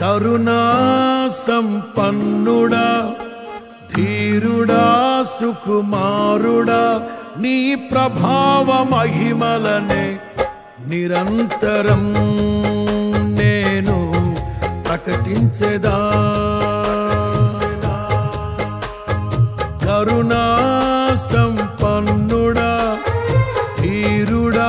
కరుణా సంపన్నుడా ధీరుడా సుకుమారుడా నీ ప్రభావ మహిమలనే నిరంతరం నేను ప్రకటించెదా కరుణా సంపన్నుడా ధీరుడా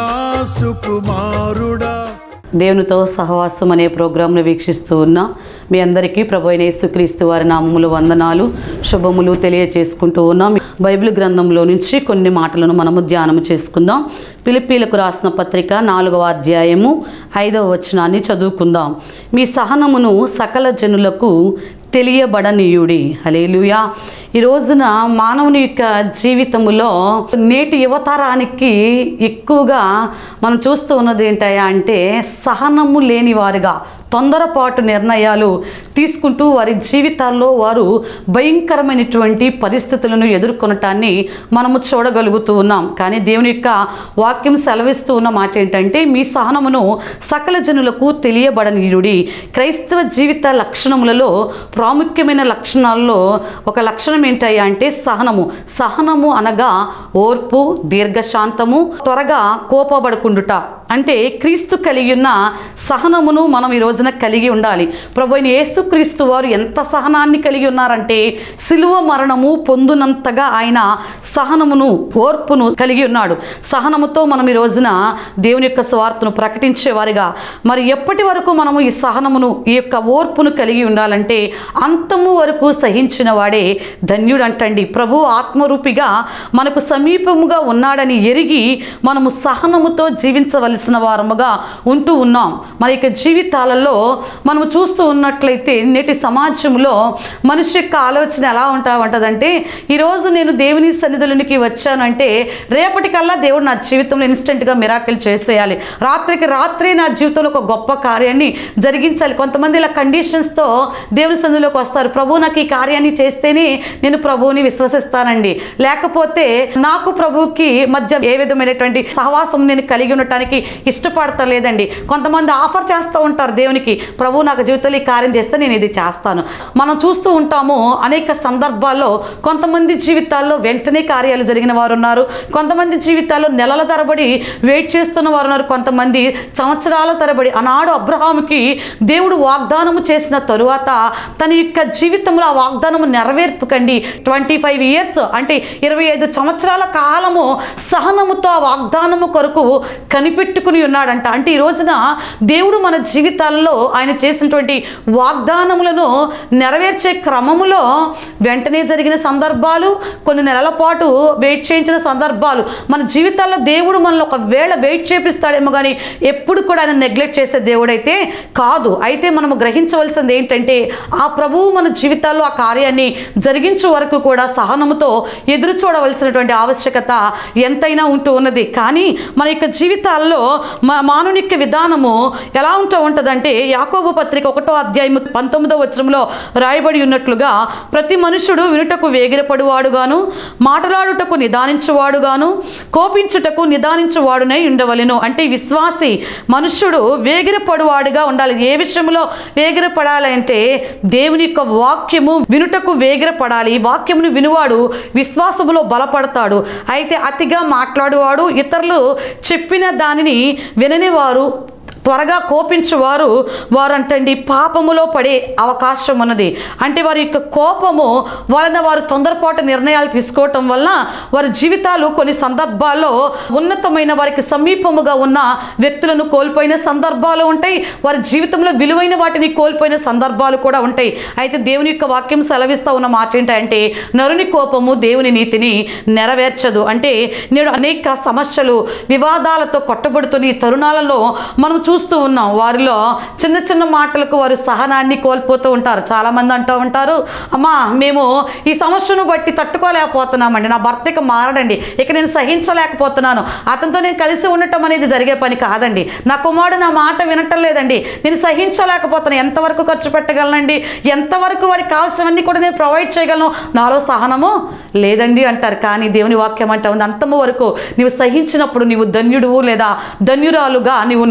సుకుమారుడా దేవునితో సహవాసం అనే ప్రోగ్రాంను వీక్షిస్తూ ఉన్న మీ అందరికీ ప్రభు అయిన యేసుక్రీస్తు వారి నామములు వందనాలు శుభములు తెలియచేసుకుంటూ ఉన్నాం బైబిల్ గ్రంథంలో నుంచి కొన్ని మాటలను మనము ధ్యానము చేసుకుందాం పిలిపీలకు రాసిన పత్రిక నాలుగవ అధ్యాయము ఐదవ వచనాన్ని చదువుకుందాం మీ సహనమును సకల జనులకు తెలియబడనీయుడి హలేలుయా ఈ రోజున మానవుని యొక్క జీవితములో నేటి యువతరానికి ఎక్కువగా మనం చూస్తూ ఉన్నది ఏంటయ్యా అంటే సహనము లేని వారుగా తొందరపాటు నిర్ణయాలు తీసుకుంటూ వారి జీవితాల్లో వారు భయంకరమైనటువంటి పరిస్థితులను ఎదుర్కొనటాన్ని మనము చూడగలుగుతూ ఉన్నాం కానీ దేవుని యొక్క వాక్యం సెలవిస్తూ ఉన్న మాట ఏంటంటే మీ సహనమును సకల జనులకు తెలియబడనీయుడి క్రైస్తవ జీవిత లక్షణములలో ప్రాముఖ్యమైన లక్షణాల్లో ఒక లక్షణం ఏంటయ్యా అంటే సహనము సహనము అనగా ఓర్పు దీర్ఘశాంతము త్వరగా కోపబడకుండుట అంటే క్రీస్తు కలిగి ఉన్న సహనమును మనం ఈ రోజున కలిగి ఉండాలి ప్రభు అయిన యేసుక్రీస్తు వారు ఎంత సహనాన్ని కలిగి ఉన్నారంటే సిలువ మరణము పొందునంతగా ఆయన సహనమును ఓర్పును కలిగి ఉన్నాడు సహనముతో మనం ఈ రోజున దేవుని యొక్క స్వార్థను ప్రకటించేవారిగా మరి ఎప్పటి వరకు మనము ఈ సహనమును ఈ యొక్క ఓర్పును కలిగి ఉండాలంటే అంతము వరకు సహించిన వాడే ధన్యుడు అంటండి ప్రభు ఆత్మరూపిగా మనకు సమీపముగా ఉన్నాడని ఎరిగి మనము సహనముతో జీవించవలసిన వారముగా ఉంటూ ఉన్నాం మరి ఇక జీవితాలలో మనము చూస్తూ ఉన్నట్లయితే నేటి సమాజంలో మనిషి యొక్క ఆలోచన ఎలా ఉంటా ఉంటుందంటే ఈరోజు నేను దేవుని సన్నిధులనికి వచ్చానంటే రేపటికల్లా దేవుడు నా జీవితంలో ఇన్స్టెంట్గా మిరాకిల్ చేసేయాలి రాత్రికి రాత్రి నా జీవితంలో ఒక గొప్ప కార్యాన్ని జరిగించాలి కొంతమంది ఇలా కండిషన్స్తో దేవుని సన్నిధిలోకి వస్తారు ప్రభు నాకు ఈ కార్యాన్ని చేస్తేనే నేను ప్రభువుని విశ్వసిస్తానండి లేకపోతే నాకు ప్రభువుకి మధ్య ఏ విధమైనటువంటి సహవాసం నేను కలిగి ఉండటానికి ఇష్టపడతలేదండి కొంతమంది ఆఫర్ చేస్తూ ఉంటారు దేవునికి ప్రభు నాకు జీవితంలో ఈ కార్యం చేస్తే నేను ఇది చేస్తాను మనం చూస్తూ ఉంటాము అనేక సందర్భాల్లో కొంతమంది జీవితాల్లో వెంటనే కార్యాలు జరిగిన వారు ఉన్నారు కొంతమంది జీవితాల్లో నెలల తరబడి వెయిట్ చేస్తున్న వారు ఉన్నారు కొంతమంది సంవత్సరాల తరబడి ఆనాడు అబ్రహాముకి దేవుడు వాగ్దానము చేసిన తరువాత తన యొక్క జీవితంలో ఆ వాగ్దానము నెరవేర్పుకండి ట్వంటీ ఫైవ్ ఇయర్స్ అంటే ఇరవై ఐదు సంవత్సరాల కాలము సహనముతో ఆ వాగ్దానము కొరకు కనిపెట్టుకుని ఉన్నాడంట అంటే ఈ రోజున దేవుడు మన జీవితాల్లో ఆయన చేసినటువంటి వాగ్దానములను నెరవేర్చే క్రమములో వెంటనే జరిగిన సందర్భాలు కొన్ని నెలల పాటు వెయిట్ చేయించిన సందర్భాలు మన జీవితాల్లో దేవుడు మనల్ని ఒకవేళ వెయిట్ చేపిస్తాడేమో కానీ ఎప్పుడు కూడా ఆయన నెగ్లెక్ట్ చేసే దేవుడైతే కాదు అయితే మనము గ్రహించవలసింది ఏంటంటే ఆ ప్రభువు మన జీవితాల్లో ఆ కార్యాన్ని జరిగించే వరకు కూడా సహనముతో ఎదురు చూడవలసినటువంటి ఆవశ్యకత ఎంతైనా ఉంటూ ఉన్నది కానీ మన యొక్క జీవితాల్లో మా మానవుని యొక్క విధానము ఎలా ఉంటూ ఉంటుందంటే యాకోబు పత్రిక ఒకటో అధ్యాయము పంతొమ్మిదో వచనంలో రాయబడి ఉన్నట్లుగా ప్రతి మనుషుడు వినుటకు వేగిరపడువాడుగాను మాట్లాడుటకు నిదానించువాడుగాను కోపించుటకు నిదానించువాడునై ఉండవలెను అంటే విశ్వాసి మనుష్యుడు వేగిరపడువాడుగా ఉండాలి ఏ విషయంలో వేగిరపడాలి అంటే దేవుని యొక్క వాక్యము వినుటకు వేగిరపడాలి ఈ వాక్యమును వినువాడు విశ్వాసములో బలపడతాడు అయితే అతిగా మాట్లాడువాడు ఇతరులు చెప్పిన దానిని వినని వారు త్వరగా కోపించువారు వారంటండి పాపములో పడే అవకాశం ఉన్నది అంటే వారి యొక్క కోపము వలన వారు తొందరపాటు నిర్ణయాలు తీసుకోవటం వలన వారి జీవితాలు కొన్ని సందర్భాల్లో ఉన్నతమైన వారికి సమీపముగా ఉన్న వ్యక్తులను కోల్పోయిన సందర్భాలు ఉంటాయి వారి జీవితంలో విలువైన వాటిని కోల్పోయిన సందర్భాలు కూడా ఉంటాయి అయితే దేవుని యొక్క వాక్యం సెలవిస్తూ ఉన్న మాట ఏంటంటే నరుని కోపము దేవుని నీతిని నెరవేర్చదు అంటే నేడు అనేక సమస్యలు వివాదాలతో కొట్టబడుతున్న ఈ తరుణాలలో మనం చూస్తూ ఉన్నాం వారిలో చిన్న చిన్న మాటలకు వారు సహనాన్ని కోల్పోతూ ఉంటారు చాలామంది అంటూ ఉంటారు అమ్మా మేము ఈ సమస్యను బట్టి తట్టుకోలేకపోతున్నామండి నా భర్తకి మారడండి ఇక నేను సహించలేకపోతున్నాను అతనితో నేను కలిసి ఉండటం అనేది జరిగే పని కాదండి నా కుమారుడు నా మాట వినటం లేదండి నేను సహించలేకపోతున్నాను ఎంతవరకు ఖర్చు పెట్టగలనండి ఎంతవరకు వాడికి కావాల్సినవన్నీ కూడా నేను ప్రొవైడ్ చేయగలను నాలో సహనము లేదండి అంటారు కానీ దేవుని వాక్యం అంటే ఉంది అంతము వరకు నీవు సహించినప్పుడు నీవు ధన్యుడు లేదా ధన్యురాలుగా నీవు నిలబడగలుగుతావు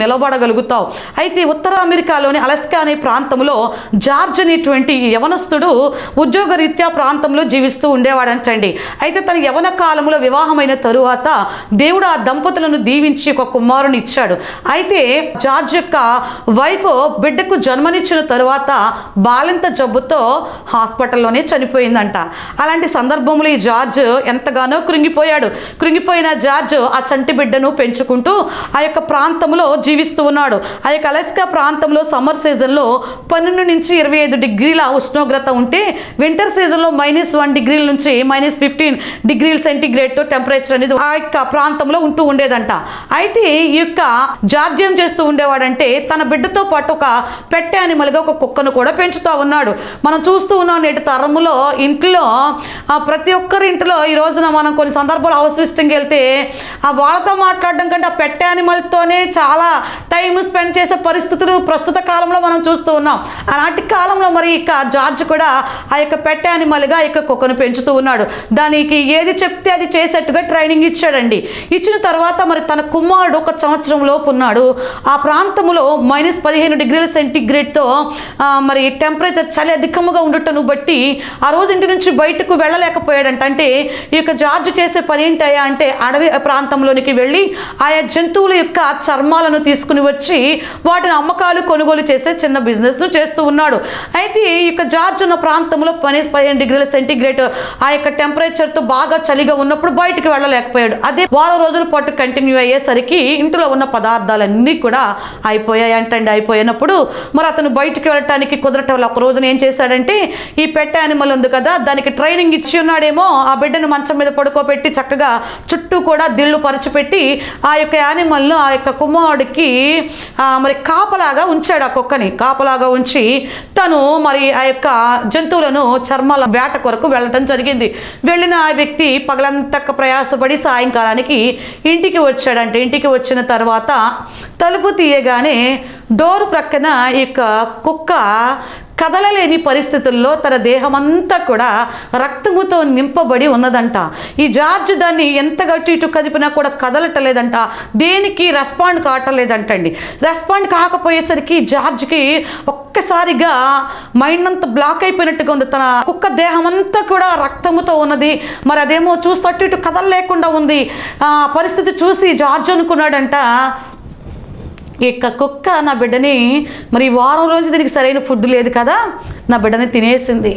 పొందగలుగుతావు అయితే ఉత్తర అమెరికాలోని అలస్కా అనే ప్రాంతంలో జార్జ్ అనేటువంటి యవనస్తుడు ఉద్యోగరీత్యా ప్రాంతంలో జీవిస్తూ ఉండేవాడంటండి అయితే తన యవన కాలంలో వివాహమైన తరువాత దేవుడు ఆ దంపతులను దీవించి ఒక కుమారుని ఇచ్చాడు అయితే జార్జ్ యొక్క వైఫ్ బిడ్డకు జన్మనిచ్చిన తరువాత బాలింత జబ్బుతో హాస్పిటల్లోనే చనిపోయిందంట అలాంటి సందర్భంలో ఈ జార్జ్ ఎంతగానో కృంగిపోయాడు కృంగిపోయిన జార్జ్ ఆ చంటి బిడ్డను పెంచుకుంటూ ఆ యొక్క ప్రాంతంలో జీవిస్తూ ఉన్నాడు ఆ యొక్క అలస్కా ప్రాంతంలో సమ్మర్ సీజన్లో పన్నెండు నుంచి ఇరవై ఐదు డిగ్రీల ఉష్ణోగ్రత ఉంటే వింటర్ సీజన్లో మైనస్ వన్ డిగ్రీల నుంచి మైనస్ ఫిఫ్టీన్ డిగ్రీల సెంటిగ్రేడ్తో టెంపరేచర్ అనేది ఆ యొక్క ప్రాంతంలో ఉంటూ ఉండేదంట అయితే ఈ యొక్క జార్జ్ ఏం చేస్తూ ఉండేవాడంటే తన బిడ్డతో పాటు ఒక పెట్ యానిమల్గా ఒక కుక్కను కూడా పెంచుతూ ఉన్నాడు మనం చూస్తూ ఉన్నాం నేటి తరములో ఇంట్లో ఆ, ప్రతి ఒక్కరి ఇంట్లో ఈ రోజున మనం కొన్ని సందర్భాలు హౌస్ విజిటింగ్కి వెళ్తే ఆ వాళ్ళతో మాట్లాడడం కంటే ఆ పెట్ యానిమల్తోనే చాలా టైం స్పెండ్ చేసే పరిస్థితులు ప్రస్తుత కాలంలో మనం చూస్తూ ఉన్నాం అలాంటి కాలంలో మరి ఇక జార్జ్ కూడా ఆ యొక్క పెట్ యానిమల్గా ఈ యొక్క కుక్కను పెంచుతూ ఉన్నాడు దానికి ఏది చెప్తే అది చేసేట్టుగా ట్రైనింగ్ ఇచ్చాడండి ఇచ్చిన తర్వాత మరి తన కుమారుడు ఒక సంవత్సరం లోపు ఉన్నాడు ఆ ప్రాంతంలో మైనస్ పదిహేను డిగ్రీల సెంటిగ్రేడ్తో ఆ, మరి టెంపరేచర్ చలి అధికముగా ఉండటను బట్టి ఆ రోజు ఇంటి నుంచి బయటకు వెళ్ళలేకపోయాడంట అంటే ఈ యొక్క జార్జ్ చేసే పని ఏంటయ్యా అంటే అడవి ప్రాంతంలోనికి వెళ్ళి ఆయా జంతువుల యొక్క చర్మాలను తీసుకుని వచ్చి వాటిని అమ్మకాలు కొనుగోలు చేసే చిన్న బిజినెస్ను చేస్తూ ఉన్నాడు అయితే ఈ యొక్క జార్జ్ ఉన్న ప్రాంతంలో మైనస్ పదిహేను డిగ్రీల సెంటిగ్రేడ్ ఆ యొక్క టెంపరేచర్తో బాగా చలిగా ఉన్నప్పుడు బయటికి వెళ్ళలేకపోయాడు అదే వారం రోజుల పాటు కంటిన్యూ అయ్యేసరికి ఇంట్లో ఉన్న పదార్థాలన్నీ కూడా అయిపోయాయి అంటండి అయిపోయినప్పుడు మరి అతను బయటికి వెళ్ళటానికి కుదరటం వల్ల ఒక రోజున ఏం చేశాడంటే ఈ పెట్ యానిమల్ ఉంది కదా దానికి ట్రైనింగ్ ఇచ్చి ఉన్నాడేమో ఆ బిడ్డను మంచం మీద పడుకోబెట్టి చక్కగా చుట్టూ కూడా దిళ్ళు పరచిపెట్టి ఆ యొక్క యానిమల్ను ఆ యొక్క కుమారుడికి ఆ, మరి కాపలాగా ఉంచాడు ఆ కుక్కని కాపలాగా ఉంచి తను మరి ఆ యొక్క జంతువులను చర్మాల వేట కొరకు వెళ్ళటం జరిగింది వెళ్ళిన ఆ వ్యక్తి పగలంతా ప్రయాసపడి సాయంకాలానికి ఇంటికి వచ్చాడంటే ఇంటికి వచ్చిన తర్వాత తలుపు తీయగానే డోర్ ప్రక్కన ఈ యొక్క కుక్క కదలలేని పరిస్థితుల్లో తన దేహమంతా కూడా రక్తముతో నింపబడి ఉన్నదంట ఈ జార్జ్ దాన్ని ఎంత గట్టి ఇటు కదిపినా కూడా కదలటలేదంట దేనికి రెస్పాండ్ కావటలేదంటండి రెస్పాండ్ కాకపోయేసరికి జార్జ్కి ఒక్కసారిగా మైండ్ అంతా బ్లాక్ అయిపోయినట్టుగా ఉంది తన కుక్క దేహం అంతా కూడా రక్తముతో ఉన్నది మరి అదేమో చూస్తూ అటు ఇటు కదలలేకుండా ఉంది ఆ పరిస్థితి చూసి జార్జ్ అనుకున్నాడంట ఈ యొక్క కుక్క నా బిడ్డని మరి ఈ వారం రోజు దీనికి సరైన ఫుడ్ లేదు కదా నా బిడ్డని తినేసింది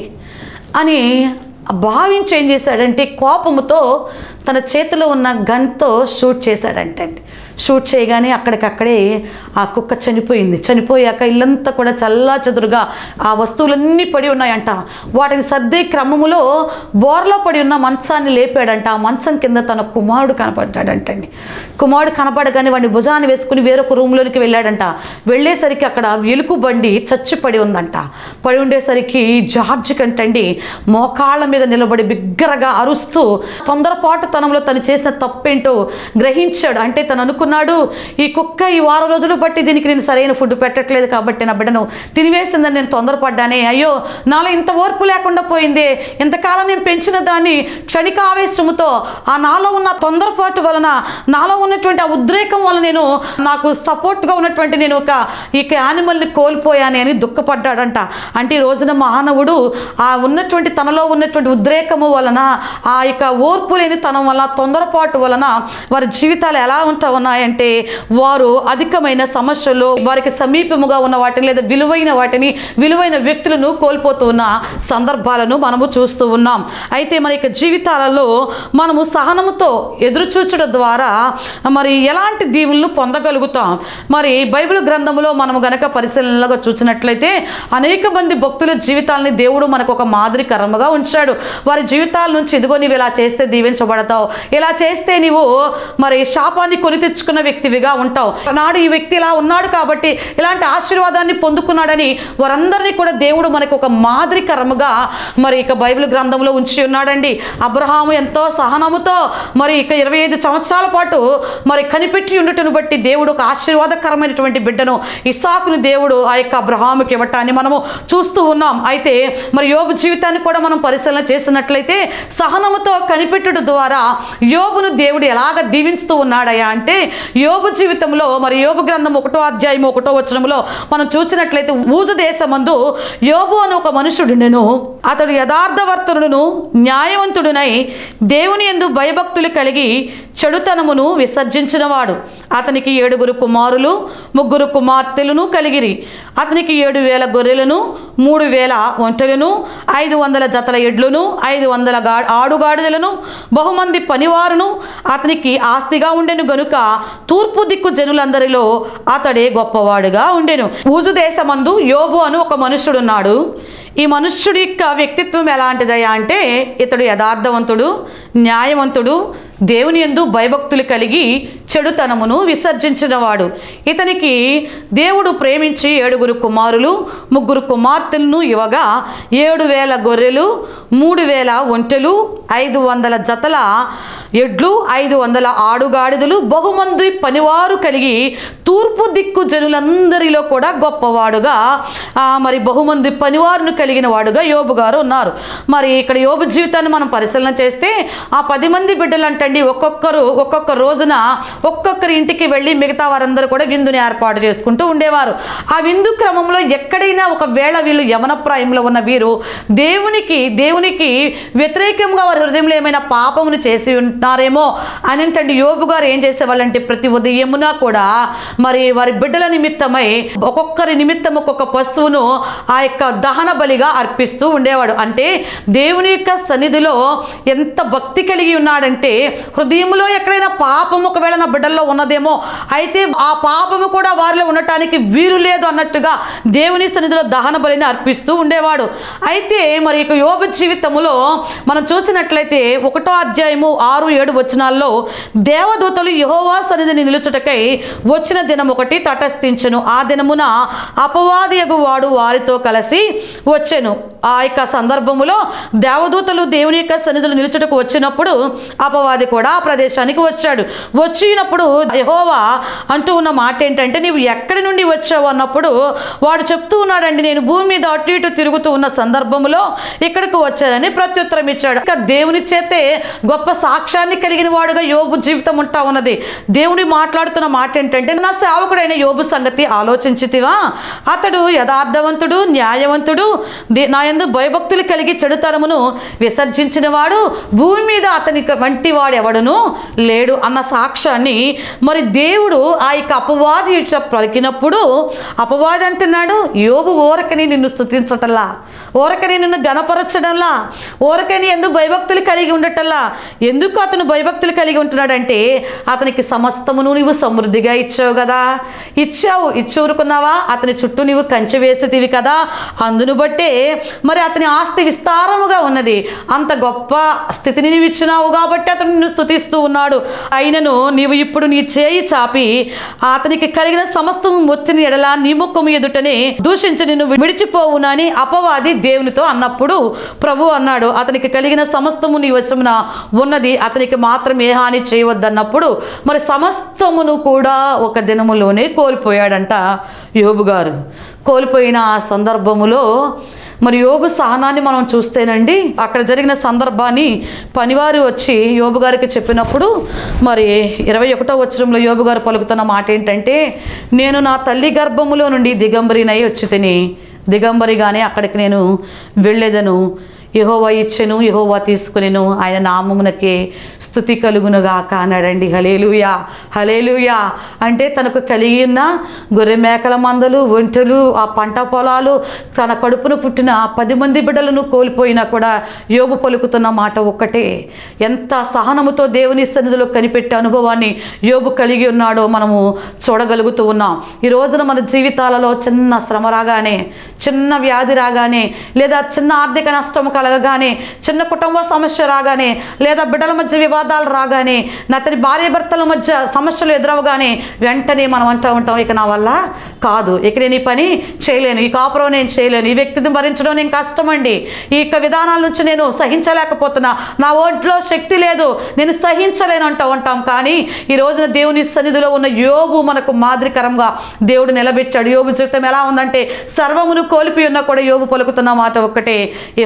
అని భావించి ఏం చేశాడంటే కోపముతో తన చేతిలో ఉన్న గన్తో షూట్ చేశాడంటండి షూట్ చేయగానే అక్కడికక్కడే ఆ కుక్క చనిపోయింది చనిపోయాక ఇల్లంతా కూడా చల్లా చెదురుగా ఆ వస్తువులన్నీ పడి ఉన్నాయంట వాటిని సర్దే క్రమములో బోర్లో పడి ఉన్న మంచాన్ని లేపాడంట ఆ మంచం కింద తన కుమారుడు కనపడ్డాడంటండి కుమారుడు కనపడగానే వాడిని భుజాన్ని వేసుకుని వేరొక రూమ్లోనికి వెళ్ళాడంట వెళ్ళేసరికి అక్కడ ఎలుకు బండి చచ్చి పడి ఉందంట పడి ఉండేసరికి జార్జ్ కంటండి మోకాళ్ళ మీద నిలబడి బిగ్గరగా అరుస్తూ తొందరపాటుతనంలో తను చేసిన తప్పేంటో గ్రహించాడు అంటే తను అనుకున్నాడు ఈ కుక్క ఈ వారం రోజులు బట్టి దీనికి నేను సరైన ఫుడ్ పెట్టట్లేదు కాబట్టి నా బిడ్డను తినివేసిందని నేను తొందరపడ్డానే అయ్యో నాలో ఇంత ఓర్పు లేకుండా పోయిందే ఇంతకాలం నేను పెంచిన దాన్ని క్షణిక ఆవేశముతో ఆ నాలో ఉన్న తొందరపాటు వలన నాలో ఉన్నటువంటి ఆ ఉద్రేకం వలన నేను నాకు సపోర్ట్గా ఉన్నటువంటి నేను ఒక ఈ యానిమల్ని కోల్పోయానే అని దుఃఖపడ్డాడంట అంటే ఈ రోజున మానవుడు ఆ ఉన్నటువంటి తనలో ఉన్నటువంటి ఉద్రేకము వలన ఆ యొక్క ఓర్పు లేని తనం వలన తొందరపాటు వలన వారి జీవితాలు ఎలా ఉంటా ఉన్నాయంటే వారు అధికమైన సమస్యలు వారికి సమీపముగా ఉన్న వాటిని లేదా విలువైన వాటిని విలువైన వ్యక్తులను కోల్పోతూ ఉన్న సందర్భాలను మనము చూస్తూ ఉన్నాం అయితే మన యొక్క జీవితాలలో మనము సహనముతో ఎదురు చూచడం ద్వారా మరి ఎలాంటి దీవులను పొందగలుగుతాం మరి బైబిల్ గ్రంథములో మనము గనక పరిశీలనగా చూసినట్లయితే అనేక మంది భక్తుల జీవితాలని దేవుడు మనకు ఒక మాదిరికరముగా ఉంచాడు వారి జీవితాల నుంచి ఇదిగో నీవు ఇలా చేస్తే దీవించబడతావు ఇలా చేస్తే నీవు మరి శాపాన్ని కొని తెచ్చుకున్న వ్యక్తివిగా ఉంటావు నాడు ఈ వ్యక్తి ఇలా ఉన్నాడు కాబట్టి ఇలాంటి ఆశీర్వాదాన్ని పొందుకున్నాడని వారందరినీ కూడా దేవుడు మనకు ఒక మాదిరికరముగా మరి ఇక బైబిల్ గ్రంథంలో ఉంచి ఉన్నాడండి అబ్రహాము ఎంతో సహనముతో మరి ఇక ఇరవై ఐదు సంవత్సరాల పాటు మరి కనిపెట్టి ఉండటను బట్టి దేవుడు ఒక ఆశీర్వాదకరమైనటువంటి బిడ్డను ఇసాకుని దేవుడు ఆ యొక్క అబ్రహాముకి ఇవ్వటాన్ని మనము చూస్తూ ఉన్నాం అయితే మరి యోబు జీవితాన్ని కూడా మనం పరిశీలన చేసినట్లయితే సహనముతో కనిపెట్టుట ద్వారా యోబును దేవుడు ఎలాగ దీవించుతూ ఉన్నాడయ్యా అంటే యోబు జీవితంలో మరి యోబు గ్రంథం ఒకటో అధ్యాయం ఒకటో వచనంలో మనం చూసినట్లయితే ఊజు దేశమందు యోబు అని ఒక మనుషుడును అతడు యథార్థవర్తనుడును న్యాయవంతుడునై దేవుని ఎందు భయభక్తులు కలిగి చెడుతనమును విసర్జించినవాడు అతనికి ఏడుగురు కుమారులు ముగ్గురు కుమార్తెలను కలిగిరి అతనికి ఏడు వేల గొర్రెలను మూడు వేల ఒంటెలను ఐదు వందల జతల ఎడ్లను ఐదు వందల గా ఆడుగాడిదలను బహుమంది పనివారును అతనికి ఆస్తిగా ఉండెను గనుక తూర్పు దిక్కు జనులందరిలో అతడే గొప్పవాడుగా ఉండెను ఊజు దేశమందు యోబు అను ఒక మనుష్యుడున్నాడు ఈ మనుష్యుడి యొక్క వ్యక్తిత్వం ఎలాంటిదయ్యా అంటే ఇతడు యథార్థవంతుడు న్యాయవంతుడు దేవుని ఎందు భయభక్తులు కలిగి చెడుతనమును విసర్జించినవాడు ఇతనికి దేవుడు ప్రేమించి ఏడుగురు కుమారులు ముగ్గురు కుమార్తెలను ఇవ్వగా ఏడు వేల గొర్రెలు మూడు వేల ఒంటెలు ఐదు వందల జతల ఎడ్లు ఐదు వందల ఆడుగాడిదలు బహుమంది పనివారు కలిగి తూర్పు దిక్కు జనులందరిలో కూడా గొప్పవాడుగా ఆ, మరి బహుమంది పనివారును కలిగిన వాడుగా యోబు గారు ఉన్నారు మరి ఇక్కడ యోబు జీవితాన్ని మనం పరిశీలన చేస్తే ఆ పది మంది బిడ్డలు అంటండి ఒక్కొక్కరు ఒక్కొక్క రోజున ఒక్కొక్కరి ఇంటికి వెళ్ళి మిగతా వారందరూ కూడా విందుని ఏర్పాటు చేసుకుంటూ ఉండేవారు ఆ విందు క్రమంలో ఎక్కడైనా ఒక వేళ వీళ్ళు యవనప్రాయంలో ఉన్న వీరు దేవునికి దేవునికి వ్యతిరేకంగా వారి హృదయంలో ఏమైనా పాపమును చేసి ఉంటారేమో అని అంటండి యోబు గారు ఏం చేసేవాళ్ళంటే ప్రతి ఉదయమున కూడా మరి వారి బిడ్డల నిమిత్తమై ఒక్కొక్కరి నిమిత్తం ఒక్కొక్క పశువును ఆ యొక్క దహన బలిగా అర్పిస్తూ ఉండేవాడు అంటే దేవుని యొక్క సన్నిధిలో ఎంత భక్తి కలిగి ఉన్నాడంటే హృదయంలో ఎక్కడైనా పాపం ఒకవేళ నా బిడ్డల్లో ఉన్నదేమో అయితే ఆ పాపము కూడా వారిలో ఉండటానికి వీలు లేదు అన్నట్టుగా దేవుని సన్నిధిలో దహన బలిని అర్పిస్తూ ఉండేవాడు అయితే మరి ఇక యోగ జీవితంలో మనం చూసినట్లయితే ఒకటో అధ్యాయము ఆరు ఏడు వచనాల్లో దేవదూతలు యహోవా సన్నిధిని నిలుచుటకై వచ్చిన దినం ఒకటి తటస్థించెను ఆ దినమున అపవాదియగు వాడు వారితో కలిసి వచ్చెను ఆ యొక్క సందర్భములో దేవదూతలు దేవుని యొక్క సన్నిధులు నిలుచుటకు వచ్చినప్పుడు అపవాది కూడా ఆ ప్రదేశానికి వచ్చాడు వచ్చినప్పుడు యహోవా అంటూ ఉన్న మాట ఏంటంటే నీవు ఎక్కడి నుండి వచ్చావు అన్నప్పుడు వాడు చెప్తూ ఉన్నాడండి నేను భూమి మీద అటు ఇటు తిరుగుతూ ఉన్న సందర్భంలో ఇక్కడికి వచ్చానని ప్రత్యుత్తరం ఇచ్చాడు ఇక దేవుని చేతే గొప్ప సాక్ష్యాన్ని కలిగిన వాడుగా యోబు జీవితం ఉంటా ఉన్నది దేవుని మాట్లాడుతున్న మాట ఏంటంటే నా సేవకుడైన యోబు సంగతి ఆలోచించితివా అతడు యథార్థవంతుడు న్యాయవంతుడు దే- నా యందు భయభక్తులు కలిగి చెడుతనమును విసర్జించిన వాడు భూమి మీద అతని వంటి వాడు ఎవడును లేడు అన్న సాక్ష్యాన్ని మరి దేవుడు ఆ యొక్క అపవాది ఇట్లా పలికినప్పుడు అపవాది అంటున్నాడు యోబు ఊరకని నిన్ను స్థుతించటల్లా ఊరకని నిన్ను గణపరచడంలా ఊరకని ఎందుకు భయభక్తులు కలిగి ఉండటల్లా ఎందుకు అతను భయభక్తులు కలిగి ఉంటున్నాడంటే అతనికి సమస్తమును నీవు సమృద్ధిగా ఇచ్చావు కదా ఇచ్చావు ఇచ్చి ఊరుకున్నావా అతని చుట్టూ నీవు కంచె వేసేటివి కదా అందును బట్టే మరి అతని ఆస్తి విస్తారముగా ఉన్నది అంత గొప్ప స్థితిని నీవు ఇచ్చినావు కాబట్టి అతను నిన్ను స్థుతిస్తూ ఉన్నాడు అయినను నీవు ఇప్పుడు నీ చేయి చాపి అతనికి కలిగిన సమస్తము వచ్చిన ఎడల నీ ముఖము ఎదుటనే దూషించి నిన్ను విడిచిపోవునని అపవాది దేవునితో అన్నప్పుడు ప్రభు అన్నాడు అతనికి కలిగిన సమస్తము నీ వశమున ఉన్నది అతనికి మాత్రం ఏ హాని చేయవద్దన్నప్పుడు మరి సమస్తమును కూడా ఒక దినములోనే కోల్పోయాడంట యోబు గారు కోల్పోయిన ఆ సందర్భములో మరి యోబు సహనాన్ని మనం చూస్తేనండి అక్కడ జరిగిన సందర్భాన్ని పనివారు వచ్చి యోబు గారికి చెప్పినప్పుడు మరి ఇరవై ఒకటో వచ్చరంలో యోబు గారు పలుకుతున్న మాట ఏంటంటే నేను నా తల్లి గర్భములో నుండి దిగంబరినై వచ్చి తిని దిగంబరిగానే అక్కడికి నేను వెళ్ళేదను యహోవా ఇచ్చెను యహోవా తీసుకునేను ఆయన నామమునకే స్థుతి కలుగునుగాక అన్నాడండి హలేలుయా హలేలుయా అంటే తనకు కలిగి ఉన్న గొర్రె మేకల మందలు ఒంటెలు ఆ పంట పొలాలు తన కడుపును పుట్టిన ఆ పది మంది బిడ్డలను కోల్పోయినా కూడా యోగు పలుకుతున్న మాట ఒక్కటే ఎంత సహనముతో దేవుని సన్నిధిలో కనిపెట్టే అనుభవాన్ని యోబు కలిగి ఉన్నాడో మనము చూడగలుగుతూ ఉన్నాం ఈ రోజున మన జీవితాలలో చిన్న శ్రమ రాగానే చిన్న వ్యాధి రాగానే లేదా చిన్న ఆర్థిక నష్టం కలగగానే చిన్న కుటుంబ సమస్య రాగానే లేదా బిడ్డల మధ్య వివాదాలు రాగానే అతని భార్య భర్తల మధ్య సమస్యలు ఎదురవగానే వెంటనే మనం అంటూ ఉంటాం ఇక నా వల్ల కాదు ఇక నేను ఈ పని చేయలేను ఈ కాపురం నేను చేయలేను ఈ వ్యక్తిని భరించడం నేను కష్టమండి ఈ యొక్క విధానాల నుంచి నేను సహించలేకపోతున్నా నా ఒంట్లో శక్తి లేదు నేను సహించలేను అంటూ ఉంటాం కానీ ఈ రోజున దేవుని సన్నిధిలో ఉన్న యోబు మనకు మాదిరికరంగా దేవుడు నిలబెట్టాడు యోబు జీవితం ఎలా ఉందంటే సర్వమును కోల్పోయి ఉన్నా కూడా యోబు పలుకుతున్న మాట ఒక్కటే యహోవా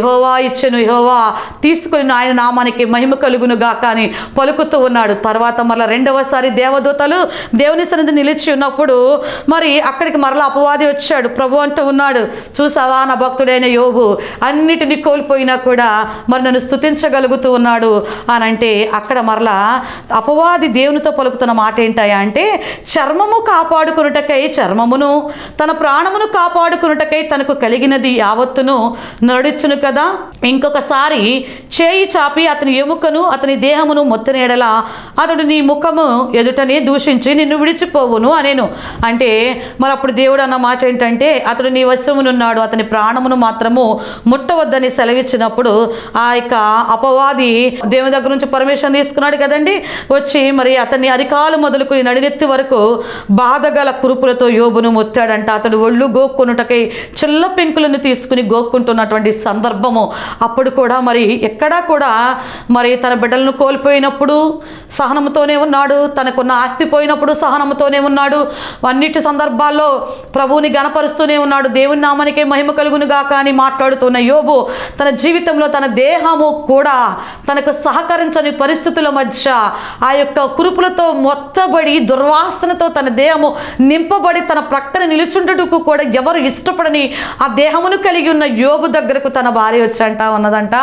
ఇచ్చెను యెహోవా తీసుకుని ఆయన నామానికి మహిమ కలుగును గాక అని పలుకుతూ ఉన్నాడు తర్వాత మరలా రెండవసారి దేవదూతలు దేవుని సన్నిధి నిలిచి ఉన్నప్పుడు మరి అక్కడికి మరలా అపవాది వచ్చాడు ప్రభు అంటూ ఉన్నాడు చూసావా నా భక్తుడైన యోబు అన్నిటినీ కోల్పోయినా కూడా మరి నన్ను స్తుతించగలుగుతూ ఉన్నాడు అని అంటే అక్కడ మరలా అపవాది దేవునితో పలుకుతున్న మాట ఏంటయా అంటే చర్మము కాపాడుకున్నటకై చర్మమును తన ప్రాణమును కాపాడుకున్నటకై తనకు కలిగినది యావత్తును నడుచును కదా ఇంకొకసారి చేయి చాపి అతని ఎముకను అతని దేహమును మొత్తనేడలా అతడు నీ ముఖము ఎదుటనే దూషించి నిన్ను విడిచిపోవును అనేను అంటే మరి అప్పుడు దేవుడు అన్న మాట ఏంటంటే అతడు నీ వశమునున్నాడు అతని ప్రాణమును మాత్రము ముట్టవద్దని సెలవిచ్చినప్పుడు ఆ యొక్క అపవాది దేవుని దగ్గర నుంచి పర్మిషన్ తీసుకున్నాడు కదండి వచ్చి మరి అతన్ని అరికాలు మొదలుకుని నడినెత్తి వరకు బాధగల కురుపులతో యోబును ముత్తాడంట అతడు ఒళ్ళు గోక్కొనుటకై చిల్ల పెంకులను తీసుకుని గోక్కుంటున్నటువంటి సందర్భము అప్పుడు కూడా మరి ఎక్కడా కూడా మరి తన బిడ్డలను కోల్పోయినప్పుడు సహనంతోనే ఉన్నాడు తనకున్న ఆస్తి పోయినప్పుడు సహనంతోనే ఉన్నాడు అన్నిటి సందర్భాల్లో ప్రభువుని గణపరుస్తూనే ఉన్నాడు దేవుని నామానికే మహిమ కలుగును గాక అని మాట్లాడుతున్న యోబు తన జీవితంలో తన దేహము కూడా తనకు సహకరించని పరిస్థితుల మధ్య ఆ యొక్క కురుపులతో మొత్తబడి దుర్వాసనతో తన దేహము నింపబడి తన ప్రక్కన నిలుచుంటకు కూడా ఎవరు ఇష్టపడని ఆ దేహమును కలిగి ఉన్న యోబు దగ్గరకు తన భార్య వచ్చంట ఉన్నదంట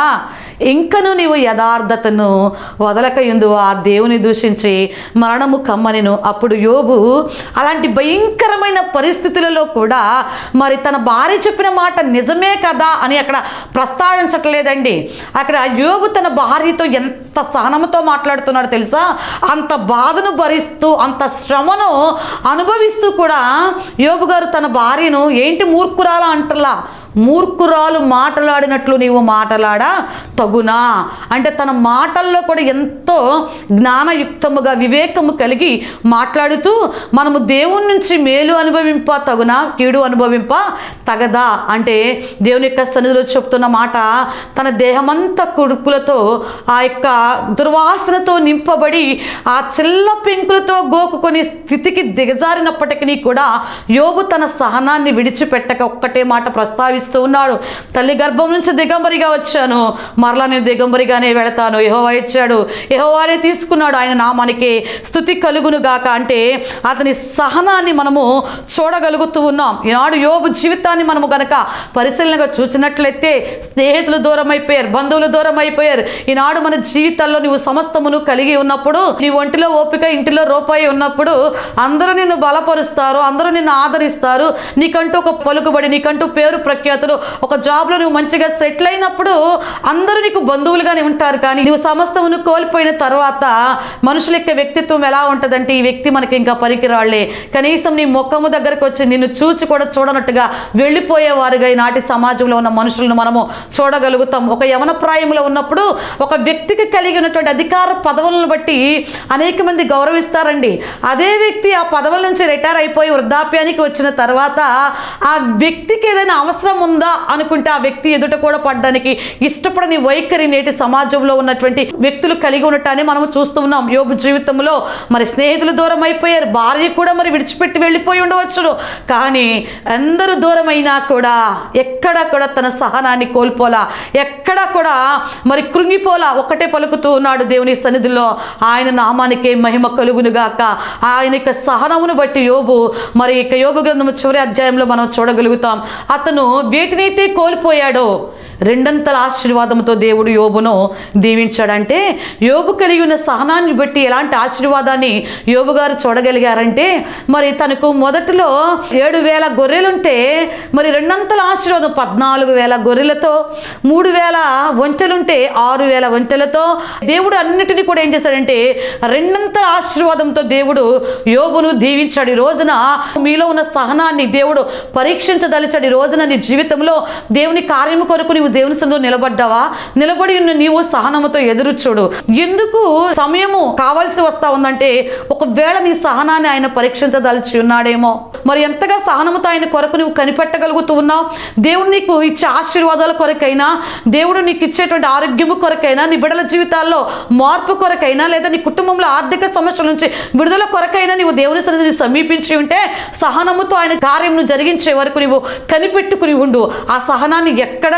ఇంకను నీవు యథార్థతను వదలకయుందు ఆ దేవుని దూషించి మరణము కమ్మనిను అప్పుడు యోబు అలాంటి భయంకరమైన పరిస్థితులలో కూడా మరి తన భార్య చెప్పిన మాట నిజమే కదా అని అక్కడ ప్రస్తావించట్లేదండి అక్కడ యోబు తన భార్యతో ఎంత సహనంతో మాట్లాడుతున్నాడు తెలుసా అంత బాధను భరిస్తూ అంత శ్రమను అనుభవిస్తూ కూడా యోబు గారు తన భార్యను ఏంటి మూర్ఖురాలా అంటలా మూర్ఖురాలు మాట్లాడినట్లు నీవు మాట్లాడా తగునా అంటే తన మాటల్లో కూడా ఎంతో జ్ఞానయుక్తముగా వివేకము కలిగి మాట్లాడుతూ మనము దేవుని నుంచి మేలు అనుభవింప తగునా కీడు అనుభవింప తగదా అంటే దేవుని యొక్క సన్నిధిలో చెప్తున్న మాట తన దేహమంతా కుడుపులతో ఆ యొక్క దుర్వాసనతో నింపబడి ఆ చిల్ల పెంకులతో గోకుకొని స్థితికి దిగజారినప్పటికీ కూడా యోబు తన సహనాన్ని విడిచిపెట్టక ఒక్కటే మాట ప్రస్తావిస్తూ ఉన్నాడు తల్లి గర్భం నుంచి దిగంబరిగా వచ్చాను మరలా నేను దిగంబరిగానే వెళతాను యెహోవా ఇచ్చాడు యెహోవానే తీసుకున్నాడు ఆయన నామానికి స్థుతి కలుగును గాక అంటే అతని సహనాన్ని మనము చూడగలుగుతూ ఉన్నాం ఈనాడు యోబు జీవితాన్ని మనము గనక పరిశీలనగా చూసినట్లయితే స్నేహితులు దూరం అయిపోయారు బంధువులు దూరం అయిపోయారు ఈనాడు మన జీవితాల్లో నువ్వు సమస్తమును కలిగి ఉన్నప్పుడు నీ ఒంటిలో ఓపిక ఇంటిలో రూపాయి ఉన్నప్పుడు అందరూ నిన్ను బలపరుస్తారు అందరూ నిన్ను ఆదరిస్తారు నీకంటూ ఒక పలుకుబడి నీకంటూ పేరు ప్రఖ్యాతులు ఒక జాబ్లో నువ్వు మంచిగా సెటిల్ అయినప్పుడు అందరూ నీకు బంధువులుగానే ఉంటారు కానీ నువ్వు సమస్తమును కోల్పోయిన తర్వాత మనుషుల యొక్క వ్యక్తిత్వం ఎలా ఉంటుందంటే ఈ వ్యక్తి మనకి ఇంకా పనికిరాళ్లే కనీసం నీ ముఖము దగ్గరకు వచ్చి నిన్ను చూచి కూడా చూడనట్టుగా వెళ్ళిపోయేవారుగా ఈనాటి సమాజంలో ఉన్న మనుషులను మనము చూడగలుగుతాం ఒక యవన ప్రాయంలో ఉన్నప్పుడు ఒక వ్యక్తికి కలిగి ఉన్నటువంటి అధికార పదవులను బట్టి అనేక మంది గౌరవిస్తారండి అదే వ్యక్తి ఆ పదవుల నుంచి రిటైర్ అయిపోయి వృద్ధాప్యానికి వచ్చిన తర్వాత ఆ వ్యక్తికి ఏదైనా అవసరం ఉందా అనుకుంటే ఆ వ్యక్తి ఎదుట కూడా పడడానికి ఇష్టపడని వైఖరి నేటి సమాజంలో ఉన్నటువంటి వ్యక్తులు కలిగి ఉండటాన్ని మనం చూస్తూ ఉన్నాం యోబు జీవితంలో మరి స్నేహితులు దూరం అయిపోయారు భార్య కూడా మరి విడిచిపెట్టి వెళ్ళిపోయి ఉండవచ్చును కానీ అందరూ దూరమైనా కూడా ఎక్కడా కూడా తన సహనాన్ని కోల్పోలా ఎక్కడా కూడా మరి కృంగిపోలా ఒక్కటే పలుకుతూ ఉన్నాడు దేవుని సన్నిధిలో ఆయన నామానికే మహిమ కలుగునుగాక ఆయన యొక్క సహనమును బట్టి యోబు మరి ఇక యోబు గ్రంథము చివరి అధ్యాయంలో మనం చూడగలుగుతాం అతను వేటినైతే కోల్పోయాడో రెండంతల ఆశీర్వాదంతో దేవుడు యోబును దీవించాడంటే యోబు కలిగి ఉన్న సహనాన్ని బట్టి ఎలాంటి ఆశీర్వాదాన్ని యోబు గారు చూడగలిగారంటే మరి తనకు మొదటిలో ఏడు వేల గొర్రెలుంటే మరి రెండంతల ఆశీర్వాదం పద్నాలుగు వేల గొర్రెలతో మూడు వేల ఒంటెలుంటే ఆరు వేల ఒంటెలతో దేవుడు అన్నిటినీ కూడా ఏం చేశాడంటే రెండంతల ఆశీర్వాదంతో దేవుడు యోబును దీవించాడు ఈ రోజున మీలో ఉన్న సహనాన్ని దేవుడు పరీక్షించదలిచాడు ఈ రోజున నీ జీవితంలో దేవుని కార్యము కొరకు నీవు దేవుని సందులో నిలబడ్డావా నిలబడి ఉన్న నీవు సహనముతో ఎదురు చూడు ఎందుకు సమయము కావాల్సి వస్తా ఉందంటే ఒకవేళ నీ సహనాన్ని ఆయన పరీక్షించదలిచి ఉన్నాడేమో మరి ఎంతగా సహనముతో ఆయన కొరకు నువ్వు కనిపెట్టగలుగుతూ ఉన్నావు దేవుడు నీకు ఇచ్చే ఆశీర్వాదాల కొరకైనా దేవుడు నీకు ఇచ్చేటువంటి ఆరోగ్యము కొరకైనా నీ బిడ్డల జీవితాల్లో మార్పు కొరకైనా లేదా నీ కుటుంబంలో ఆర్థిక సమస్యల నుంచి విడుదల కొరకైనా నీవు దేవుని సన్నిధిని సమీపించి ఉంటే సహనముతో ఆయన కార్యమును జరిగించే వరకు నీవు కనిపెట్టుకుని ఉండు ఆ సహనాన్ని ఎక్కడా కూడా నీవు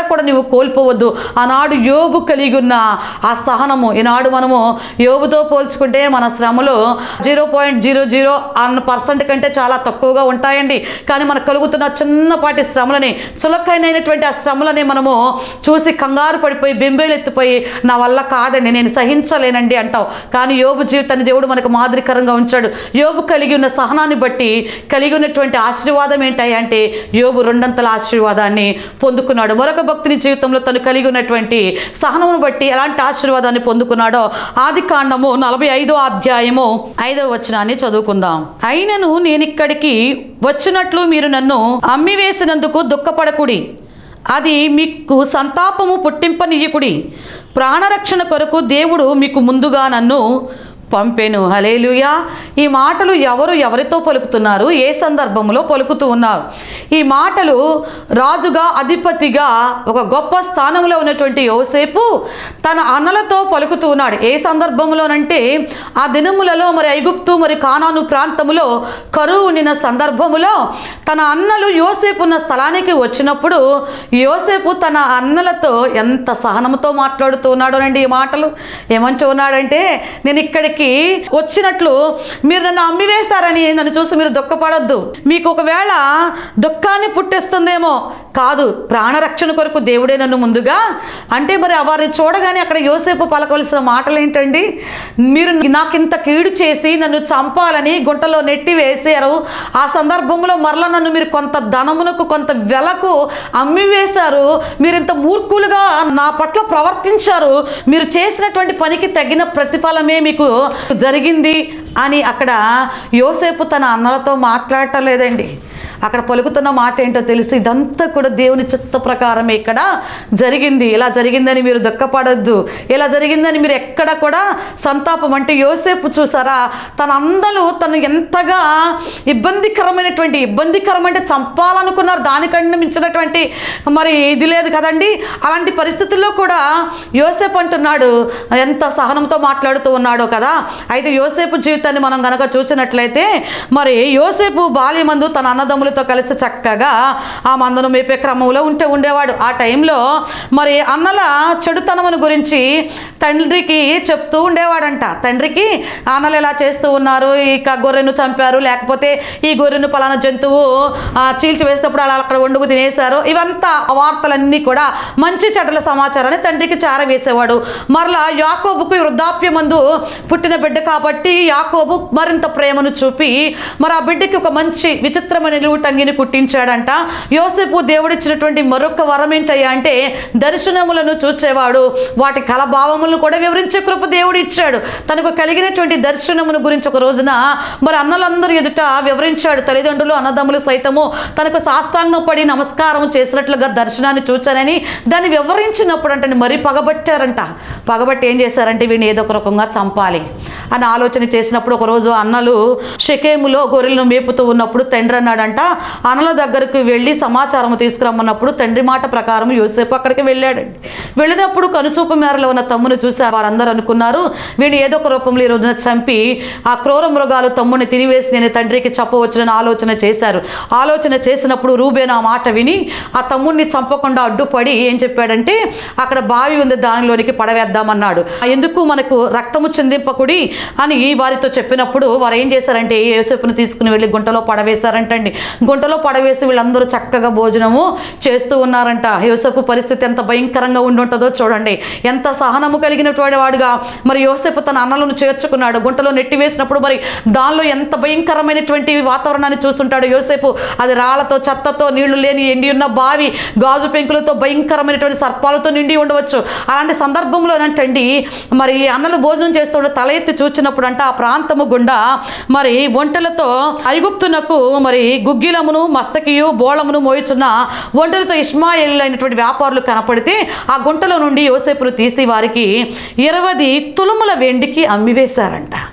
కోల్పోవద్దు ఆనాడు యోబు కలిగి ఉన్న ఆ సహనము ఈనాడు మనము యోబుతో పోల్చుకుంటే మన శ్రమలు జీరో పాయింట్ జీరో జీరో అన్న పర్సెంట్ కంటే చాలా తక్కువగా ఉంటాయండి కానీ మనకు కలుగుతున్న చిన్నపాటి శ్రమలని చులకైనటువంటి ఆ శ్రమలని మనము చూసి కంగారు పడిపోయి బెంబేలు ఎత్తిపోయి నా వల్ల కాదండి నేను సహించలేనండి అంటావు కానీ యోబు జీవితాన్ని దేవుడు మనకు మాదిరికరంగా ఉంచాడు యోబు కలిగి ఉన్న సహనాన్ని బట్టి కలిగి ఉన్నటువంటి ఆశీర్వాదం ఏంటి అంటే యోబు రెండంతల ఆశీర్వాదాన్ని పొందుకున్నాడు మరొక భక్తుని జీవితంలో తను కలిగి ఉన్నటువంటి సహనమును బట్టి ఎలాంటి ఆశీర్వాదాన్ని పొందుకున్నాడో ఆది కాండము నలభై ఐదో అధ్యాయము ఐదో వచనాన్ని చదువుకుందాం అయినను నేను ఇక్కడికి వచ్చినట్లు మీరు నన్ను అమ్మివేసినందుకు దుఃఖపడకుడి అది మీకు సంతాపము పుట్టింపనీయకుడి ప్రాణరక్షణ కొరకు దేవుడు మీకు ముందుగా నన్ను పంపెను హలేలుయా ఈ మాటలు ఎవరు ఎవరితో పలుకుతున్నారు ఏ సందర్భంలో పలుకుతూ ఉన్నారు ఈ మాటలు రాజుగా అధిపతిగా ఒక గొప్ప స్థానంలో ఉన్నటువంటి యోసేపు తన అన్నలతో పలుకుతూ ఉన్నాడు ఏ సందర్భంలోనంటే ఆ దినములలో మరి ఐగుప్తు మరి కానాను ప్రాంతములో కరువు ఉండిన సందర్భములో తన అన్నలు యోసేపు ఉన్న స్థలానికి వచ్చినప్పుడు యోసేపు తన అన్నలతో ఎంత సహనంతో మాట్లాడుతూ ఉన్నాడోనండి ఈ మాటలు ఏమంటూ ఉన్నాడంటే నేను ఇక్కడికి వచ్చినట్లు మీరు నన్ను అమ్మివేశారని నన్ను చూసి మీరు దుఃఖపడొద్దు మీకు ఒకవేళ దుఃఖాన్ని పుట్టిస్తుందేమో కాదు ప్రాణరక్షణ కొరకు దేవుడే నన్ను ముందుగా అంటే మరి వారిని చూడగానే అక్కడ యోసేపు పలకవలసిన మాటలు ఏంటండి మీరు నాకింత కీడు చేసి నన్ను చంపాలని గుంటలో నెట్టి వేసారు ఆ సందర్భంలో మరలా నన్ను మీరు కొంత ధనమునకు కొంత వెలకు అమ్మివేశారు మీరు ఇంత మూర్ఖులుగా నా పట్ల ప్రవర్తించారు మీరు చేసినటువంటి పనికి తగిన ప్రతిఫలమే మీకు జరిగింది అని అక్కడ యోసేపు తన అన్నలతో మాట్లాడటం లేదండి అక్కడ పలుకుతున్న మాట ఏంటో తెలిసి ఇదంతా కూడా దేవుని చిత్త ప్రకారమే ఇక్కడ జరిగింది ఇలా జరిగిందని మీరు దుఃఖపడొద్దు ఇలా జరిగిందని మీరు ఎక్కడ కూడా సంతాపం అంటే యోసేపు చూసారా తన అందరూ తను ఎంతగా ఇబ్బందికరమైనటువంటి ఇబ్బందికరం అంటే చంపాలనుకున్నారు దానికంటే మించినటువంటి మరి ఇది లేదు కదండి అలాంటి పరిస్థితుల్లో కూడా యోసేపు అంటున్నాడు ఎంత సహనంతో మాట్లాడుతూ ఉన్నాడో కదా అయితే యోసేపు జీవితాన్ని మనం గనక చూసినట్లయితే మరి యోసేపు బాల్యమందు తన అన్నదమ్ములతో కలిసి చక్కగా ఆ మందను మేపే క్రమంలో ఉంటే ఉండేవాడు ఆ టైంలో మరి అన్నల చెడుతనమును గురించి తండ్రికి చెప్తూ ఉండేవాడంట తండ్రికి అన్నలు ఎలా చేస్తూ ఉన్నారు ఇక గొర్రెను చంపారు లేకపోతే ఈ గొర్రెను పలానా జంతువు ఆ, చీల్చి వేసినప్పుడు అలా అక్కడ వండుకు తినేశారు ఇవంతా ఆ వార్తలన్నీ కూడా మంచి చెడ్డల సమాచారాన్ని తండ్రికి చారవేసేవాడు మరలా యాకోబుకు వృద్ధాప్యమందు పుట్టిన బిడ్డ కాబట్టి యాకోబు మరింత ప్రేమను చూపి మరి ఆ బిడ్డకి ఒక మంచి విచిత్రమైన నిలువుటంగిని కుట్టించాడంట యోసేపు దేవుడిచ్చినటువంటి మరొక వరం ఏంటయ్యా అంటే దర్శనములను చూచేవాడు వాటి కలభావములను కూడా వివరించే కృప దేవుడు ఇచ్చాడు తనకు కలిగినటువంటి దర్శనమును గురించి ఒక రోజున మరి అన్నలందరూ ఎదుట వివరించాడు తల్లిదండ్రులు అన్నదమ్ములు సైతము తనకు సాష్టాంగం పడి నమస్కారం చేసినట్లుగా దర్శనాన్ని చూచానని దాన్ని వివరించినప్పుడు అంటే మరీ పగబట్టారంట పగబట్టి ఏం చేశారంటే వీడిని ఏదో ఒక రకంగా చంపాలి అని ఆలోచన చేసినప్పుడు ఒకరోజు అన్నలు షకేములో గొర్రెలను మేపుతూ ఉన్నప్పుడు తండ్రి అన్నాడంట అన్నల దగ్గరకు వెళ్ళి సమాచారం తీసుకురమ్మన్నప్పుడు తండ్రి మాట ప్రకారం యోసేపు అక్కడికి వెళ్ళాడండి వెళ్ళినప్పుడు కనుచూపు మేరలో ఉన్న తమ్ముని చూసి వారందరూ అనుకున్నారు వీడిని ఏదో ఒక రూపంలో ఈ రోజున చంపి ఆ క్రూర మృగాలు తమ్ముని తినివేసి నేను తండ్రికి చెప్పవచ్చునని ఆలోచన చేశారు ఆలోచన చేసినప్పుడు రూబేను ఆ మాట విని ఆ తమ్ముడిని చంపకుండా అడ్డుపడి ఏం చెప్పాడంటే అక్కడ బావి ఉంది దానిలోనికి పడవేద్దామన్నాడు ఎందుకు మనకు రక్తము చిందింపకుడి అని వారితో చెప్పినప్పుడు వారు ఏం చేశారంటే యేసేపును తీసుకుని వెళ్ళి గుంటలో పడవేశారంటండి గుంటలో పడవేసి వీళ్ళందరూ చక్కగా భోజనము చేస్తూ ఉన్నారంట యోసేపు పరిస్థితి ఎంత భయంకరంగా ఉండి ఉంటుందో చూడండి ఎంత సహనము కలిగినటువంటి వాడుగా మరి యోసేపు తన అన్నలను చేర్చుకున్నాడు గుంటలో నెట్టి వేసినప్పుడు మరి దానిలో ఎంత భయంకరమైనటువంటి వాతావరణాన్ని చూస్తుంటాడు యోసేపు అది రాళ్లతో చెత్తతో నీళ్లు లేని ఎండి ఉన్న బావి గాజు పెంకులతో భయంకరమైనటువంటి సర్పాలతో నిండి ఉండవచ్చు అలాంటి సందర్భంలోనంటండి మరి అన్నలు భోజనం చేస్తుంటే తల ఎత్తి చూచినప్పుడు అంటే ఆ ప్రాంతము గుండా మరి ఒంటెలతో ఐగుప్తునకు మరి గుగ్గిలమును మస్తకియు బోళమును మోయిచున్న ఒంటెలతో ఇస్మాయిల్ అయినటువంటి వ్యాపారులు కనపడితే ఆ గుంటలో నుండి యోసేపును తీసి వారికి ఇరవై తులముల వెండికి అమ్మివేశారంట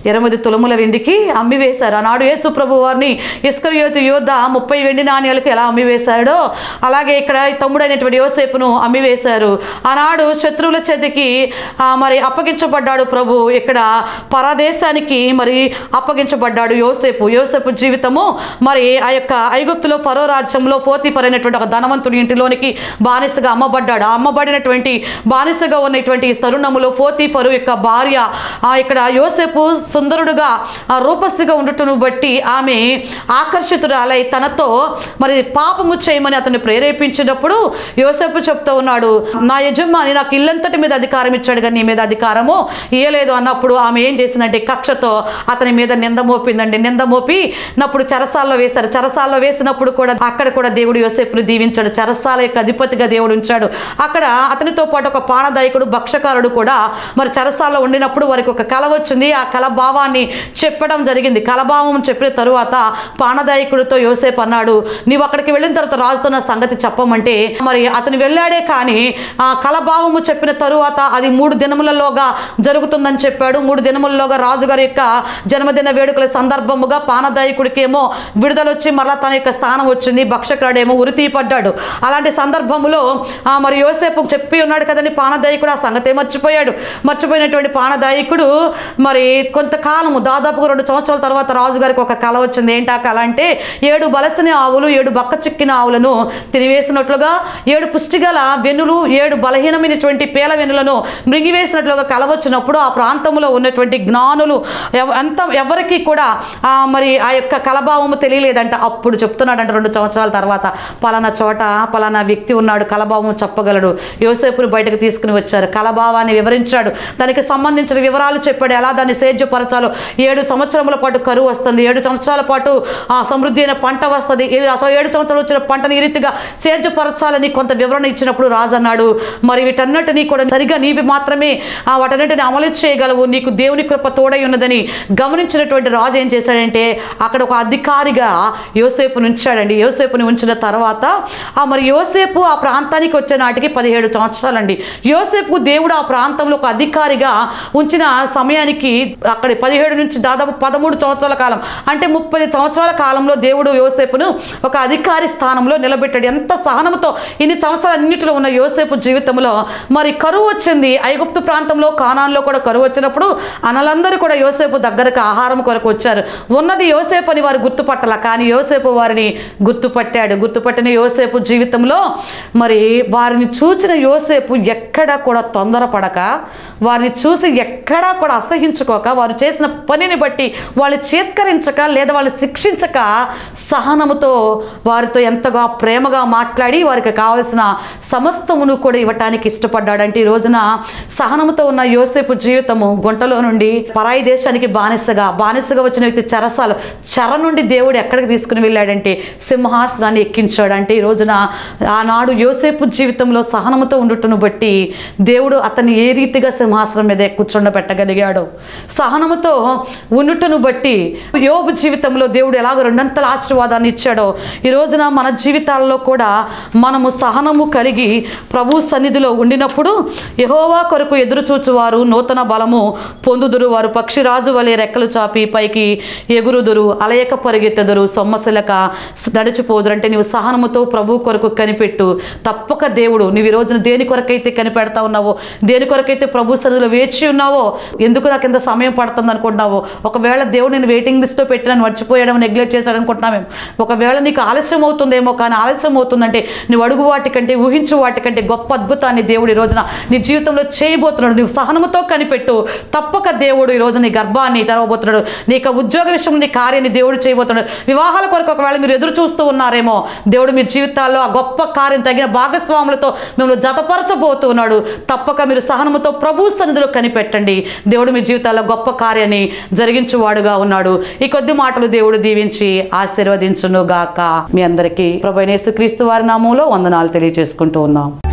ఎనిమిది తులముల వెండికి అమ్మివేశారు ఆనాడు యేసు ప్రభు వారిని ఇస్కరియోతు యోధ ముప్పై వెండి నాణ్యాలకు ఎలా అమ్మివేశాడో అలాగే ఇక్కడ ఈ తమ్ముడైనటువంటి యోసేపును అమ్మివేశారు ఆనాడు శత్రువుల చేతికి ఆ, మరి అప్పగించబడ్డాడు ప్రభు ఇక్కడ పరదేశానికి మరి అప్పగించబడ్డాడు యోసేపు యోసేపు జీవితము మరి ఆ యొక్క ఐగుప్తులో ఫరో రాజ్యంలో ఫోతిఫర్ అయినటువంటి ఒక ధనవంతుడి ఇంటిలోనికి బానిసగా అమ్మబడ్డాడు ఆ అమ్మబడినటువంటి బానిసగా ఉన్నటువంటి ఈ తరుణములో ఫోతిఫరు యొక్క భార్య ఆ ఇక్కడ యోసేపు సుందరుడుగా ఆ రూపస్సుగా ఉండటను బట్టి ఆమె ఆకర్షితురాలై తనతో మరి పాపము చేయమని అతన్ని ప్రేరేపించినప్పుడు యోసేపు చెప్తూ ఉన్నాడు నా యజమాని నాకు ఇల్లంతటి మీద అధికారం ఇచ్చాడు కానీ నీ మీద అధికారము ఇయ్యలేదు అన్నప్పుడు ఆమె ఏం చేసిందంటే కక్షతో అతని మీద నింద మోపిందండి నింద మోపి నప్పుడు చెరసాల్లో వేశారు చెరసాల్లో వేసినప్పుడు కూడా అక్కడ కూడా దేవుడు యోసేపును దీవించాడు చెరసాల యొక్క అధిపతిగా దేవుడు ఉంచాడు అక్కడ అతనితో పాటు ఒక పానదాయకుడు భక్షకారుడు కూడా మరి చెరసాల్లో ఉండినప్పుడు వారికి ఒక కల వచ్చింది ఆ కల భావాన్ని చెప్పడం జరిగింది కలభావం చెప్పిన తరువాత పానదాయకుడితో యోసేపు అన్నాడు నీవు అక్కడికి వెళ్ళిన తర్వాత రాజుతో నా సంగతి చెప్పమంటే మరి అతను వెళ్ళాడే కానీ ఆ కలభావము చెప్పిన తరువాత అది మూడు దినములలోగా జరుగుతుందని చెప్పాడు మూడు దినములలోగా రాజుగారి యొక్క జన్మదిన వేడుకల సందర్భముగా పానదాయకుడికి ఏమో విడుదల వచ్చి మరలా తన యొక్క స్థానం వచ్చింది భక్షకుడేమో ఉరితీ పడ్డాడు అలాంటి సందర్భంలో ఆ, మరి యోసేపు చెప్పి ఉన్నాడు కదండి పానదాయకుడు ఆ సంగతే మర్చిపోయాడు మర్చిపోయినటువంటి పానదాయకుడు మరి కొంతకాలము దాదాపుగా రెండు సంవత్సరాల తర్వాత రాజుగారికి ఒక కళ వచ్చింది ఏంటి ఆ కళ అంటే ఏడు బలసిన ఆవులు ఏడు బక్క చిక్కిన ఆవులను తినివేసినట్లుగా ఏడు పుష్టిగల వెన్నులు ఏడు బలహీనమైనటువంటి పేల వెన్నులను మృంగివేసినట్లుగా కల వచ్చినప్పుడు ఆ ప్రాంతంలో ఉన్నటువంటి జ్ఞానులు ఎవ- అంత ఎవరికి కూడా ఆ, మరి ఆ యొక్క కలభావము తెలియలేదంట అప్పుడు చెప్తున్నాడంట రెండు సంవత్సరాల తర్వాత పలానా చోట పలానా వ్యక్తి ఉన్నాడు కలభావం చెప్పగలడు యోసేపుని బయటకు తీసుకుని వచ్చారు కలభావాన్ని వివరించాడు దానికి సంబంధించిన వివరాలు చెప్పాడు ఎలా దాన్ని సేద్యపరచాలో ఏడు సంవత్సరముల పాటు కరువు వస్తుంది ఏడు సంవత్సరాల పాటు ఆ సమృద్ధి అయిన పంట వస్తుంది ఏ- ఆ ఏడు సంవత్సరాలు వచ్చిన పంటను ఈ రీతిగా సేద్యపరచాలని కొంత వివరణ ఇచ్చినప్పుడు రాజు అన్నాడు మరి వీటన్నిటినీ కూడా సరిగా నీవి మాత్రమే ఆ వాటన్నిటిని అమలు చేయగలవు నీకు దేవుని కృప తోడై ఉన్నదని గమనించినటువంటి రాజు ఏం చేశాడంటే అక్కడ ఒక అధికారిగా యోసేపుని ఉంచాడండి యోసేపుని ఉంచిన తర్వాత ఆ మరి యోసేపు ఆ ప్రాంతానికి వచ్చే నాటికి పదిహేడు సంవత్సరాలండి యోసేపు దేవుడు ఆ ప్రాంతంలో ఒక అధికారిగా ఉంచిన సమయానికి అక్కడ పదిహేడు నుంచి దాదాపు పదమూడు సంవత్సరాల కాలం అంటే ముప్పై సంవత్సరాల కాలంలో దేవుడు యోసేపును ఒక అధికారి స్థానంలో నిలబెట్టాడు ఎంత సహనంతో ఇన్ని సంవత్సరాలన్నిటిలో ఉన్న యోసేపు జీవితంలో మరి కరువు వచ్చింది ఐగుప్తు ప్రాంతంలో కానాన్లో కూడా కరువు వచ్చినప్పుడు అనలందరూ కూడా యోసేపు దగ్గరకు ఆహారం కొరకు వచ్చారు ఉన్నది యోసేపు అని వారు గుర్తుపట్టాల కానీ యోసేపు వారిని గుర్తుపట్టాడు గుర్తుపట్టిన యోసేపు జీవితంలో మరి వారిని చూసిన యోసేపు ఎక్కడా కూడా తొందరపడక వారిని చూసి ఎక్కడా కూడా అసహించుకోక వారు చేసిన పనిని బట్టి వాళ్ళు చేత్కరించక లేదా వాళ్ళు శిక్షించక సహనముతో వారితో ఎంతగా ప్రేమగా మాట్లాడి వారికి కావలసిన సమస్తమును కూడా ఇవ్వటానికి ఇష్టపడ్డాడంటే ఈ రోజున సహనముతో ఉన్న యోసేపు జీవితము గుంటలో నుండి పరాయి దేశానికి బానిసగా బానిసగా వచ్చిన వ్యక్తి చెరసాలు చెర నుండి దేవుడు ఎక్కడికి తీసుకుని వెళ్ళాడంటే సింహాసనాన్ని ఎక్కించాడంటే ఈ రోజున ఆనాడు యోసేపు జీవితంలో సహనముతో ఉండుటను బట్టి దేవుడు అతన్ని ఏ రీతిగా సింహాసనం మీద కూర్చుండబెట్టగలిగాడు సహనముతో ఉండుటను బట్టి యోబు జీవితంలో దేవుడు ఎలాగో రెండంతల ఆశీర్వాదాన్ని ఇచ్చాడో ఈ రోజున మన జీవితాల్లో కూడా మనము సహనము కలిగి ప్రభు సన్నిధిలో ఉండినప్పుడు యహోవా కొరకు ఎదురు చూచువారు నూతన బలము పొందుదురు వారు పక్షిరాజు వలె రెక్కలు చాపి పైకి ఎగురుదురు అలయక పరిగెత్తెదురు సొమ్మసిలక నడిచిపోదురు అంటే నీవు సహనముతో ప్రభు కొరకు కనిపెట్టు తప్పక దేవుడు నీవు ఈ రోజున దేని కొరకైతే కనిపెడతా ఉన్నావో దేని కొరకైతే ప్రభు సన్నిధిలో వేచి ఉన్నావో ఎందుకు నాకు ఇంత సమయం పడుతుంది అనుకుంటున్నావో ఒకవేళ దేవుడు నేను వెయిటింగ్ లిస్ట్లో పెట్టిన మర్చిపోయడం నెగ్లెక్ట్ చేశాడు అనుకుంటున్నామేమో ఒకవేళ నీకు ఆలస్యం అవుతుందేమో కానీ ఆలస్యం అవుతుందంటే నువ్వు అడుగు వాటికంటే ఊహించు వాటికంటే గొప్ప అద్భుతాన్ని దేవుడు ఈ రోజున నీ జీవితంలో చేయబోతున్నాడు నువ్వు సహనముతో కనిపెట్టు తప్పక దేవుడు ఈ రోజు నీ గర్భాన్ని తెరవబోతున్నాడు నీ యొక్క ఉద్యోగ విషయంలో నీ కార్యాన్ని దేవుడు చేయబోతున్నాడు వివాహాల కొరకు ఒకవేళ మీరు ఎదురు చూస్తూ ఉన్నారేమో దేవుడు మీ జీవితాల్లో ఆ గొప్ప కార్యం తగిన భాగస్వాములతో మిమ్మల్ని జతపరచబోతూ ఉన్నాడు తప్పక మీరు సహనముతో ప్రభు సన్నిధిలో కనిపెట్టండి దేవుడు మీ జీవితాల్లో గొప్ప కార్యాన్ని జరిగించువాడుగా ఉన్నాడు ఈ కొద్ది మాటలు దేవుడు దీవించి ఆశీర్వదించును గాక మీ అందరికీ ప్రభు యేసుక్రీస్తు వారి నామంలో వందనాలు తెలియజేసుకుంటూ ఉన్నాం